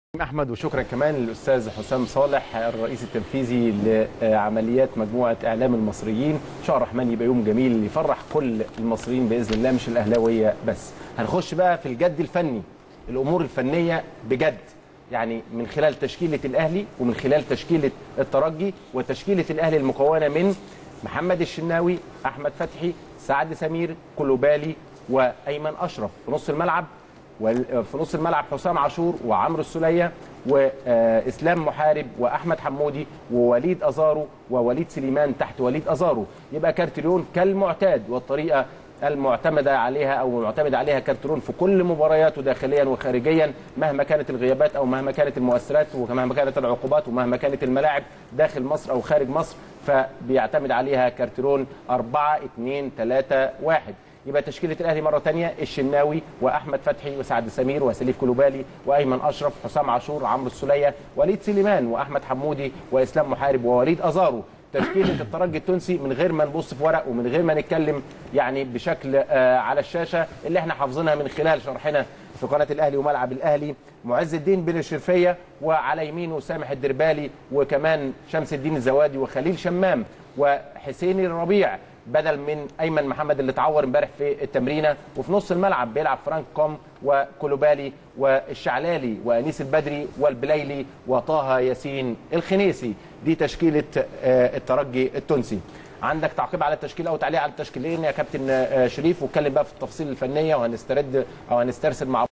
احمد وشكرا كمان للاستاذ حسام صالح الرئيس التنفيذي لعمليات مجموعه اعلام المصريين ان شاء الله الرحمن يبقى يوم جميل يفرح كل المصريين باذن الله مش الاهلاويه بس هنخش بقى في الجد الفني الامور الفنيه بجد يعني من خلال تشكيله الاهلي ومن خلال تشكيله الترجي وتشكيله الاهلي المكونه من محمد الشناوي احمد فتحي سعد سمير كلوبالي وايمن اشرف في نص الملعب وفي نص الملعب حسام عاشور وعمرو السوليه واسلام محارب واحمد حمودي ووليد ازارو ووليد سليمان تحت وليد ازارو يبقى كارتريون كالمعتاد والطريقه المعتمده عليها او المعتمد عليها كارترون في كل مبارياته داخليا وخارجيا مهما كانت الغيابات او مهما كانت المؤثرات ومهما كانت العقوبات ومهما كانت الملاعب داخل مصر او خارج مصر فبيعتمد عليها كارترون 4 2 3 1 يبقى تشكيله الاهلي مره ثانيه الشناوي واحمد فتحي وسعد سمير وسليف كلوبالي وايمن اشرف حسام عاشور عمرو السوليه وليد سليمان واحمد حمودي واسلام محارب ووليد ازارو تشكيله الترجي التونسي من غير ما نبص في ورق ومن غير ما نتكلم يعني بشكل آه على الشاشه اللي احنا حافظينها من خلال شرحنا في قناه الاهلي وملعب الاهلي معز الدين بن الشرفيه وعلى يمينه سامح الدربالي وكمان شمس الدين الزوادي وخليل شمام وحسين الربيع بدل من ايمن محمد اللي اتعور امبارح في التمرينه وفي نص الملعب بيلعب فرانك كوم وكولوبالي والشعلالي وانيس البدري والبليلي وطه ياسين الخنيسي دي تشكيله الترجي التونسي عندك تعقيب على التشكيله او تعليق على التشكيلين يا كابتن شريف واتكلم بقى في التفاصيل الفنيه وهنسترد او هنسترسل مع